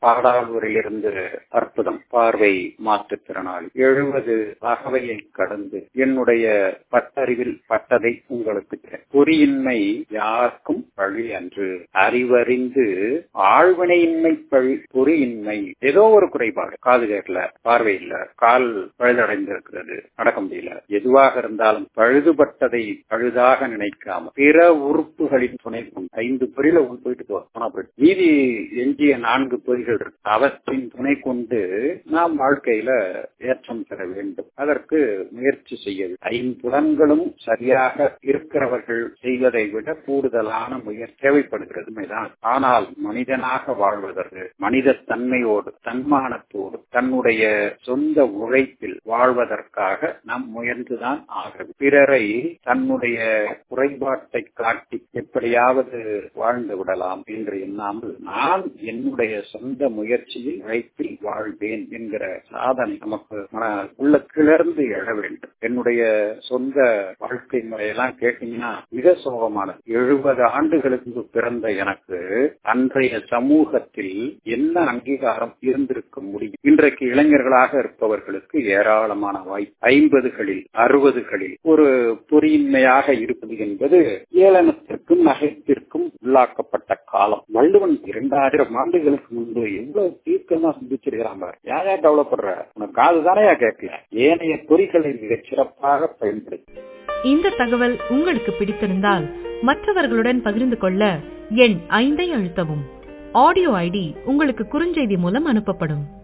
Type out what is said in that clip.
பாடாலூரிலிருந்து அற்புதம் பார்வை மாற்றுத்திறனாளி எழுபது அகவையை கடந்து என்னுடைய பட்டறிவில் பட்டதை உங்களுக்கு தரேன். பொறியின்மை யாருக்கும் பழி அன்று அறிவறிந்து ஆழ்வினையின்மை பழி பொறியின்மை ஏதோ ஒரு குறைபாடு காது கேட்கல பார்வை இல்ல கால் பழுதடைந்திருக்கிறது நடக்க முடியல எதுவாக இருந்தாலும் பழுதுபட்டதை பழுதாக நினைக்காம பிற உறுப்புகளின் துணை கொண்டு ஐந்து பொறியில உள் போயிட்டு போ போனா போயிட்டு மீதி எஞ்சிய நான்கு பொறிகள் இருக்கு அவற்றின் துணை கொண்டு நாம் வாழ்க்கையில ஏற்றம் பெற வேண்டும் அதற்கு முயற்சி செய்ய வேண்டும். ஐம்புலன்களும் சரியாக இருக்கிறவர்கள் செய்வதை விட கூடுதலான முயற்சி தேவைப்படுகிறது உண்மைதான் ஆனால் மனிதனாக வாழ்வதற்கு மனித தன்மையோடு தன்மானத்தோடு தன்னுடைய சொந்த உழைப்பில் வாழ்வதற்காக நாம் முயன்றுதான் ஆக வேண்டும். பிறரை தன்னுடைய குறைபாட்டை காட்டி எப்படியாவது வாழ்ந்து விடலாம் என்று எண்ணாமல் நான் என்னுடைய சொந்த முயற்சியில் உழைப்பில் வாழ்வேன் என்கிற சாதனை நமக்கு மன உள்ள கிளர்ந்து எழ வேண்டும் என்னுடைய சொந்த வாழ்க்கை முறையெல்லாம் கேட்டீங்கன்னா மிக சோகமானது எழுபது ஆண்டுகளுக்கு பிறந்த எனக்கு அன்றைய சமூகத்தில் என்ன அங்கீகாரம் இருந்திருக்க முடியும் இன்றைக்கு இளைஞர்களாக இருப்பவர்களுக்கு ஏராளமான வாய்ப்பு ஐம்பதுகளில் அறுபதுகளில் ஒரு பொறியின்மையாக இருப்பது என்பது ஏளனத்திற்கும் நகைத்திற்கும் உள்ளாக்கப்பட்ட காலம் வள்ளுவன் இரண்டாயிரம் ஆண்டுகளுக்கு முன்பு எவ்வளவு தீர்க்கமா சிந்திச்சிருக்கிறான் பாரு யார் யார் கவலைப்படுற உனக்கு காது தானே கேட்கல ஏனைய பொறிகளை மிகச் சிறப்பாக பயன்படுத்தி இந்த தகவல் உங்களுக்கு பிடித்திருந்தால் மற்றவர்களுடன் பகிர்ந்து கொள்ள எண் ஐந்தை அழுத்தவும் ஆடியோ ஐடி உங்களுக்கு குறுஞ்செய்தி மூலம் அனுப்பப்படும்